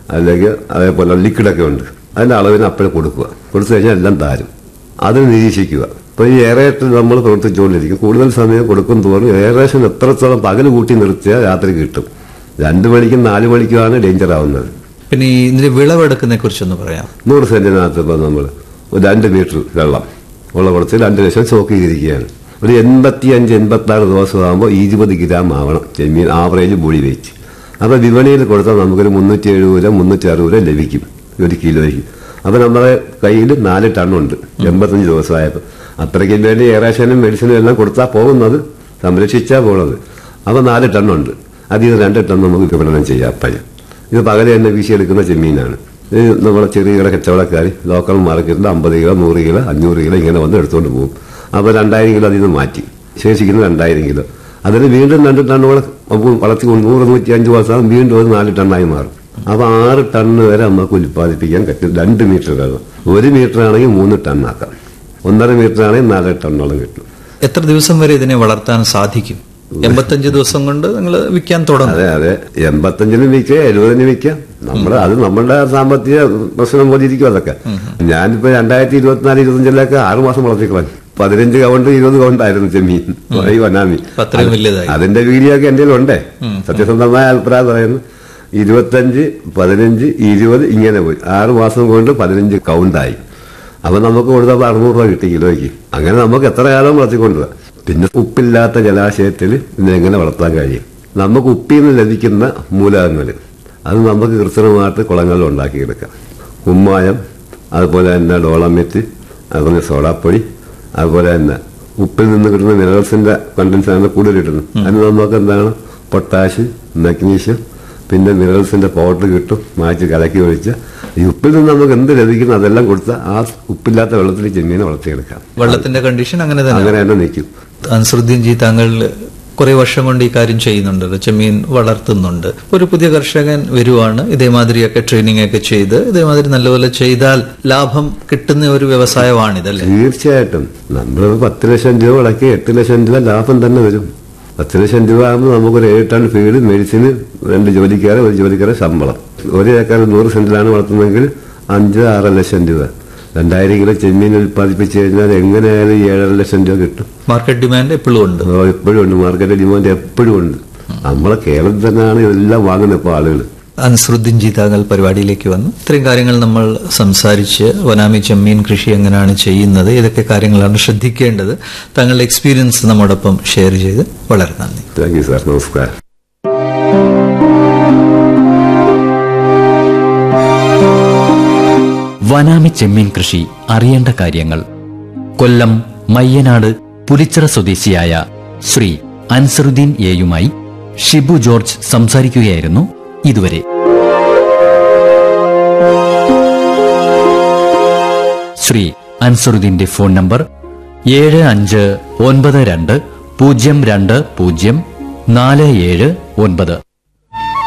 അല്ലെങ്കിൽ അതേപോലെ ലിക്വിഡൊക്കെ ഉണ്ട് അതിന്റെ അളവിന് അപ്പോഴും കൊടുക്കുക കൊടുത്തു കഴിഞ്ഞാൽ എല്ലാം താരും അത് നിരീക്ഷിക്കുക ഇപ്പൊ ഈ ഏറേഷൻ നമ്മൾ പ്രവർത്തിച്ചുകൊണ്ടിരിക്കും കൂടുതൽ സമയം കൊടുക്കും തോറും ഏറേഷൻ എത്രത്തോളം പകൽ കൂട്ടി നിർത്തിയാൽ രാത്രി കിട്ടും രണ്ടു മണിക്കും നാലു മണിക്കുമാണ് ഡേഞ്ചർ ആവുന്നത് പിന്നെ ഈ ഇതിന്റെ വിളവെടുക്കുന്നതിനെ കുറിച്ചൊന്ന് പറയാം നൂറ് സെന്റിനകത്ത് ഇപ്പൊ നമ്മൾ ഒരു രണ്ട് മീറ്റർ വെള്ളം ഉള്ള കുളത്തിൽ രണ്ട് ലക്ഷം ചോക്കീകരിക്കുകയാണ് ഒരു എൺപത്തി അഞ്ച് എൺപത്തി ആറ് ദിവസമാകുമ്പോൾ ഇരുപത് ഗ്രാം ആവണം ചെമ്മീൻ ആവറേജ് ബോഡി വെയിറ്റ് അപ്പൊ വിപണിയിൽ കൊടുത്താൽ നമുക്കൊരു മുന്നൂറ്റി എഴുപത് രൂപ മുന്നൂറ്റി അറുപത് രൂപ ലഭിക്കും ഒരു കിലോയ്ക്ക് അപ്പൊ നമ്മുടെ കയ്യിൽ നാല് ടണ്ണുണ്ട് എൺപത്തഞ്ച് ദിവസമായപ്പോൾ അത്രയ്ക്ക് വേണ്ടി ഏറേഷനും മെഡിസിനും എല്ലാം കൊടുത്താൽ പോകുന്നത് സംരക്ഷിച്ചാൽ പോകുന്നത് അപ്പൊ നാല് ടണ്ണുണ്ട് അതിൽ നിന്ന് രണ്ട് ടൺ നമുക്ക് വിപണനം ചെയ്യാം അപ്പഴ് ഇത് പകല് തന്നെ വീശിയെടുക്കുന്ന ചെമ്മീനാണ് ഇത് നമ്മളെ ചെറിയ കച്ചവടക്കാർ ലോക്കൽ മാർക്കറ്റിൽ അമ്പത് കിലോ നൂറ് കിലോ അഞ്ഞൂറ് കിലോ ഇങ്ങനെ വന്ന് എടുത്തുകൊണ്ട് പോകും അപ്പോൾ രണ്ടായിരം കിലോ അതിൽ നിന്ന് മാറ്റി ശേഷിക്കുന്ന രണ്ടായിരം കിലോ അതിന് വീണ്ടും രണ്ട് ടണ്ണുകൾ നമുക്ക് വളർത്തി കൊണ്ട് നൂറ് നൂറ്റി അഞ്ച് മാസം വീണ്ടും അത് നാല് ടണ്ണായി മാറും അപ്പോൾ ആറ് ടണ്ണ് വരെ നമുക്ക് ഉൽപ്പാദിപ്പിക്കാൻ പറ്റും രണ്ട് മീറ്റർ വെള്ളം ഒരു മീറ്റർ ആണെങ്കിൽ മൂന്ന് ടണ്ണാക്കാം ഒന്നര മീറ്റർ ആണെങ്കിൽ നാല് ടണ്ണോളം കിട്ടും എത്ര ദിവസം വരെ ഇതിനെ വളർത്താൻ സാധിക്കും എൺപത്തഞ്ച് ദിവസം കൊണ്ട് നിങ്ങൾ വിൽക്കാൻ തുടങ്ങും അതെ അതെ എൺപത്തഞ്ചിനും വിൽക്കുക എഴുപതിനും വിൽക്കാം നമ്മുടെ അത് നമ്മളുടെ സാമ്പത്തിക പ്രശ്നം പോലെ ഇരിക്കും അതൊക്കെ ഞാനിപ്പോ രണ്ടായിരത്തി ഇരുപത്തിനാല് ഇരുപത്തഞ്ചിലൊക്കെ ആറ് മാസം വളർത്തിക്കളഞ്ഞു പതിനഞ്ച് കൗണ്ട് ഇരുപത് കൗണ്ടായിരുന്നു ചെമ്മീൻ ഈ വനാമി അപ്പൊ അത്രയും വലിയതായി അതിന്റെ വീഡിയോ ഒക്കെ എന്റെ ഉണ്ട് സത്യസന്ധമായ അഭിപ്രായം പറയുന്നു ഇരുപത്തഞ്ച് പതിനഞ്ച് ഇരുപത് ഇങ്ങനെ പോയി ആറ് മാസം കൊണ്ട് പതിനഞ്ച് കൗണ്ടായി അപ്പൊ നമുക്ക് കൊടുത്തപ്പോൾ അറുന്നൂറ് രൂപ കിട്ടി കിലോയ്ക്ക് അങ്ങനെ നമുക്ക് എത്ര കാലം വളർത്തിക്കൊണ്ടുപോകാം പിന്നെ ഉപ്പില്ലാത്ത ജലാശയത്തിൽ ഇതിനെ എങ്ങനെ വളർത്താൻ കഴിയും നമുക്ക് ഉപ്പിൽ നിന്ന് ലഭിക്കുന്ന മൂലകങ്ങൾ അത് നമുക്ക് കൃത്രിമമായിട്ട് കുളങ്ങളിൽ ഉണ്ടാക്കിയെടുക്കാം കുമ്മായം അതുപോലെ തന്നെ ഡോളമെറ്റ് അതുപോലെ സോഡാപ്പൊടി അതുപോലെ തന്നെ ഉപ്പിൽ നിന്ന് കിട്ടുന്ന മിനറൽസിന്റെ കണ്ടൻസ് ആണ് കൂടുതൽ കിട്ടുന്നത് അതിന് നമുക്ക് എന്താണ് പൊട്ടാഷ് മഗ്നീഷ്യം പിന്നെ മിനറൽസിന്റെ പൗഡർ കിട്ടും മാറ്റി കലക്കി ഒഴിച്ച് ഈ ഉപ്പിൽ നിന്ന് നമുക്ക് എന്ത് ലഭിക്കുന്നു അതെല്ലാം കൊടുത്താൽ ആ ഉപ്പില്ലാത്ത വെള്ളത്തിൽ ചെമ്മീനെ വളർത്തിയെടുക്കാം വെള്ളത്തിന്റെ കണ്ടീഷൻ അങ്ങനെ തന്നെ അങ്ങനെ തന്നെ നിൽക്കും അൻസറുദ്ദീൻ ജി താങ്കൾ കുറെ വർഷം കൊണ്ട് ഈ കാര്യം ചെയ്യുന്നുണ്ടല്ലോ ചെമ്മീൻ വളർത്തുന്നുണ്ട് ഒരു പുതിയ കർഷകൻ വരുവാണ് ഇതേമാതിരിയൊക്കെ ട്രെയിനിങ് ഒക്കെ ചെയ്ത് ഇതേമാതിരി നല്ലപോലെ ചെയ്താൽ ലാഭം കിട്ടുന്ന ഒരു വ്യവസായമാണിതല്ലേ തീർച്ചയായിട്ടും നമ്മൾ പത്ത് ലക്ഷം രൂപ മുടക്കി എട്ട് ലക്ഷം രൂപ ലാഭം തന്നെ വരും പത്ത് ലക്ഷം രൂപ ആകുമ്പോൾ നമുക്കൊരു ഏഴ് ടൺ ഫീഡ് മെഡിസിന് രണ്ട് ജോലിക്കാരെ ഒരു ജോലിക്കാരെ ശമ്പളം ഒരു ഏക്കർ നൂറ് സെന്റിലാണ് വളർത്തുന്നതെങ്കിൽ അഞ്ച് ആറ് ലക്ഷം രൂപ രണ്ടായിരം കിലോ ചെമ്മീൻ ഉൽപ്പാദിപ്പിച്ചു കഴിഞ്ഞാൽ എങ്ങനെയായാലും ഏഴര ലക്ഷം രൂപ കിട്ടും മാർക്കറ്റ് ഡിമാൻഡ് എപ്പോഴും ഉണ്ട് ഓ, എപ്പോഴും ഉണ്ട് മാർക്കറ്റ് ഡിമാൻഡ് എപ്പോഴും ഉണ്ട് നമ്മളെ കേരളത്തിൽ തന്നെയാണ് ഇതെല്ലാം വാങ്ങുന്നത് ഇപ്പോൾ ആളുകൾ അൻസറുദ്ദീൻ ജി താങ്കൾ പരിപാടിയിലേക്ക് വന്നു ഇത്രയും കാര്യങ്ങൾ നമ്മൾ സംസാരിച്ച് വനാമി ചെമ്മീൻ കൃഷി എങ്ങനെയാണ് ചെയ്യുന്നത് ഇതൊക്കെ കാര്യങ്ങളാണ് ശ്രദ്ധിക്കേണ്ടത് താങ്കളുടെ എക്സ്പീരിയൻസ് നമ്മോടൊപ്പം ഷെയർ ചെയ്ത് വളരെ നന്ദി താങ്ക് യു സാർ നമസ്കാരം വനാമി ചെമ്മീൻ കൃഷി അറിയേണ്ട കാര്യങ്ങൾ കൊല്ലം മയ്യനാട് പുലിച്ചിറ സ്വദേശിയായ ശ്രീ അൻസറുദ്ദീൻ എയുമായി ഷിബു ജോർജ് സംസാരിക്കുകയായിരുന്നു ഇതുവരെ ശ്രീ അൻസറുദ്ദീന്റെ ഫോൺ നമ്പർ ഏഴ് അഞ്ച് ഒൻപത് രണ്ട് പൂജ്യം രണ്ട് പൂജ്യം നാല് ഏഴ് ഒൻപത്